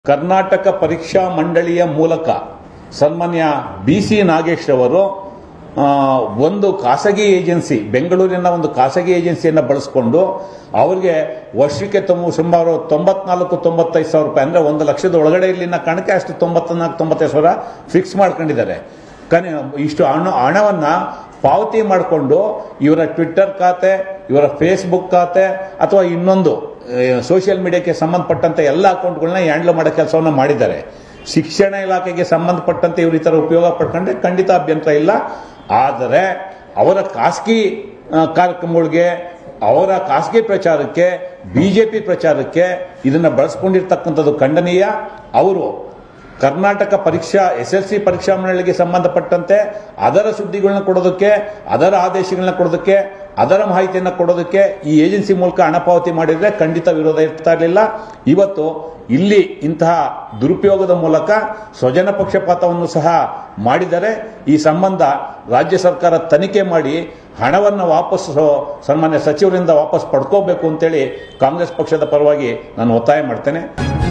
ಕರ್ನಾಟಕ ಪರೀಕ್ಷಾ ಮಂಡಳಿಯ ಮೂಲಕ ಸನ್ಮಾನ್ಯ ಬಿ ಸಿ ನಾಗೇಶ್ ಅವರು ಆ, ಒಂದು ಖಾಸಗಿ ಏಜೆನ್ಸಿ ಬೆಂಗಳೂರಿನ ಒಂದು ಖಾಸಗಿ ಏಜೆನ್ಸಿಯನ್ನು ಬಳಸಿಕೊಂಡು ಅವರಿಗೆ ವರ್ಷಕ್ಕೆ ತುಂಬ ಸುಮಾರು ತೊಂಬತ್ನಾಲ್ಕು ತೊಂಬತ್ತೈದು ಸಾವಿರ ರೂಪಾಯಿ ಅಂದರೆ ಒಂದು ಲಕ್ಷದ ಒಳಗಡೆ ಇಲ್ಲಿನ ಕಾರಣಕ್ಕೆ ಅಷ್ಟು ತೊಂಬತ್ನಾಲ್ಕು ತೊಂಬತ್ತೈದು ಸಾವಿರ ಫಿಕ್ಸ್ ಮಾಡ್ಕೊಂಡಿದ್ದಾರೆ ಕನಿ ಇಷ್ಟು ಹಣ ಹಣವನ್ನು ಪಾವತಿ ಮಾಡಿಕೊಂಡು ಇವರ ಟ್ವಿಟ್ಟರ್ ಖಾತೆ ಇವರ ಫೇಸ್ಬುಕ್ ಖಾತೆ ಅಥವಾ ಇನ್ನೊಂದು ಸೋಷಿಯಲ್ ಮೀಡಿಯಾಕ್ಕೆ ಸಂಬಂಧಪಟ್ಟಂತೆ ಎಲ್ಲ ಅಕೌಂಟ್ಗಳನ್ನ ಹ್ಯಾಂಡಲ್ ಮಾಡೋ ಕೆಲಸವನ್ನು ಮಾಡಿದ್ದಾರೆ ಶಿಕ್ಷಣ ಇಲಾಖೆಗೆ ಸಂಬಂಧಪಟ್ಟಂತೆ ಇವರು ಈ ಥರ ಉಪಯೋಗ ಪಡ್ಕೊಂಡ್ರೆ ಖಂಡಿತ ಅಭ್ಯಂತರ ಇಲ್ಲ ಆದರೆ ಅವರ ಖಾಸಗಿ ಆ, ಕಾರ್ಯಕ್ರಮಗಳಿಗೆ ಅವರ ಖಾಸಗಿ ಪ್ರಚಾರಕ್ಕೆ ಬಿಜೆಪಿ ಪ್ರಚಾರಕ್ಕೆ ಇದನ್ನ ಬಳಸ್ಕೊಂಡಿರ್ತಕ್ಕಂಥದ್ದು ಖಂಡನೀಯ ಅವರು ಕರ್ನಾಟಕ ಪರೀಕ್ಷಾ ಎಸ್ ಎಲ್ ಸಿ ಪರೀಕ್ಷಾ ಮಂಡಳಿಗೆ ಸಂಬಂಧಪಟ್ಟಂತೆ ಅದರ ಸುದ್ದಿಗಳನ್ನ ಕೊಡೋದಕ್ಕೆ ಅದರ ಆದೇಶಗಳನ್ನ ಕೊಡೋದಕ್ಕೆ ಅದರ ಮಾಹಿತಿಯನ್ನು ಕೊಡೋದಕ್ಕೆ ಈ ಏಜೆನ್ಸಿ ಮೂಲಕ ಹಣ ಪಾವತಿ ಮಾಡಿದ್ರೆ ಖಂಡಿತ ವಿರೋಧ ಇರ್ತಾ ಇರಲಿಲ್ಲ ಇವತ್ತು ಇಲ್ಲಿ ಇಂತಹ ದುರುಪಯೋಗದ ಮೂಲಕ ಸ್ವಜನ ಪಕ್ಷಪಾತವನ್ನು ಸಹ ಮಾಡಿದರೆ ಈ ಸಂಬಂಧ ರಾಜ್ಯ ಸರ್ಕಾರ ತನಿಖೆ ಮಾಡಿ ಹಣವನ್ನು ವಾಪಸ್ ಸನ್ಮಾನ್ಯ ಸಚಿವರಿಂದ ವಾಪಸ್ ಪಡ್ಕೋಬೇಕು ಅಂತೇಳಿ ಕಾಂಗ್ರೆಸ್ ಪಕ್ಷದ ಪರವಾಗಿ ನಾನು ಒತ್ತಾಯ ಮಾಡ್ತೇನೆ